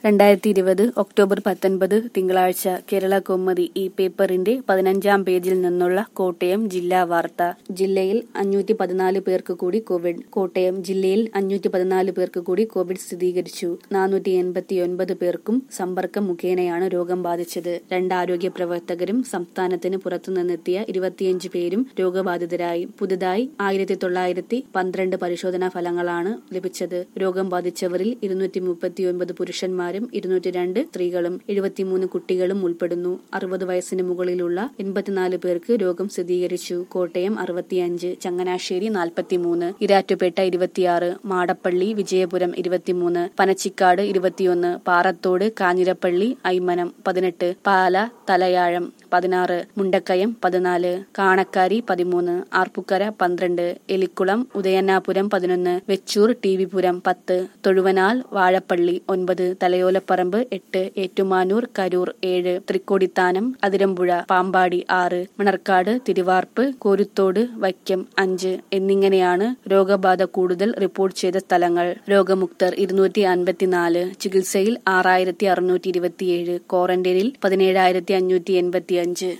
രണ്ടായിരത്തി ഇരുപത് ഒക്ടോബർ പത്തൊൻപത് തിങ്കളാഴ്ച കേരള കൗമുദി ഈ പേപ്പറിന്റെ പതിനഞ്ചാം പേജിൽ നിന്നുള്ള കോട്ടയം ജില്ലാ വാർത്ത ജില്ലയിൽ അഞ്ഞൂറ്റി പതിനാല് പേർക്ക് കൂടി കോവിഡ് കോട്ടയം ജില്ലയിൽ അഞ്ഞൂറ്റി പതിനാല് പേർക്ക് കൂടി കോവിഡ് സ്ഥിരീകരിച്ചു നാനൂറ്റി എൺപത്തി ഒൻപത് പേർക്കും സമ്പർക്കം മുഖേനയാണ് രോഗം ബാധിച്ചത് രണ്ട് ആരോഗ്യ പ്രവർത്തകരും സംസ്ഥാനത്തിന് പുറത്തുനിന്നെത്തിയ ഇരുപത്തിയഞ്ച് പേരും രോഗബാധിതരായി പുതുതായി ആയിരത്തി തൊള്ളായിരത്തി പന്ത്രണ്ട് പരിശോധനാ ഫലങ്ങളാണ് ലഭിച്ചത് രോഗം ബാധിച്ചവരിൽ ഇരുന്നൂറ്റി മുപ്പത്തിയൊൻപത് പുരുഷന്മാരും ഇരുന്നൂറ്റി രണ്ട് സ്ത്രീകളും എഴുപത്തിമൂന്ന് കുട്ടികളും ഉൾപ്പെടുന്നു അറുപത് വയസ്സിന് മുകളിലുള്ള എൺപത്തിനാല് പേർക്ക് രോഗം സ്ഥിരീകരിച്ചു കോട്ടയം അറുപത്തിയഞ്ച് ചങ്ങനാശ്ശേരി നാൽപ്പത്തിമൂന്ന് ഇരാറ്റുപേട്ട ഇരുപത്തിയാറ് മാടപ്പള്ളി വിജയപുരം ഇരുപത്തിമൂന്ന് പനച്ചിക്കാട് ഇരുപത്തിയൊന്ന് പാറത്തോട് കാഞ്ഞിരപ്പള്ളി ഐമനം പതിനെട്ട് പാല തലയാഴം പതിനാറ് മുണ്ടക്കയം പതിനാല് കാണക്കാരി പതിമൂന്ന് ആർപ്പുക്കര പന്ത്രണ്ട് എലിക്കുളം ഉദയനാപുരം പതിനൊന്ന് വെച്ചൂർ ടി വിപുരം പത്ത് തൊഴുവനാൽ വാഴപ്പള്ളി ഒൻപത് തലയോലപ്പറമ്പ് എട്ട് ഏറ്റുമാനൂർ കരൂർ ഏഴ് തൃക്കോടിത്താനം അതിരമ്പുഴ പാമ്പാടി ആറ് മണർക്കാട് തിരുവാർപ്പ് കോരുത്തോട് വൈക്കം അഞ്ച് എന്നിങ്ങനെയാണ് രോഗബാധ കൂടുതൽ റിപ്പോർട്ട് ചെയ്ത സ്ഥലങ്ങൾ രോഗമുക്തർ ഇരുന്നൂറ്റി അൻപത്തിനാല് ചികിത്സയിൽ ആറായിരത്തി അറുന്നൂറ്റി ഇരുപത്തിയേഴ് ക്വാറന്റൈനിൽ പതിനേഴായിരത്തി അഞ്ഞൂറ്റി എൺപത്തി അഞ്ച്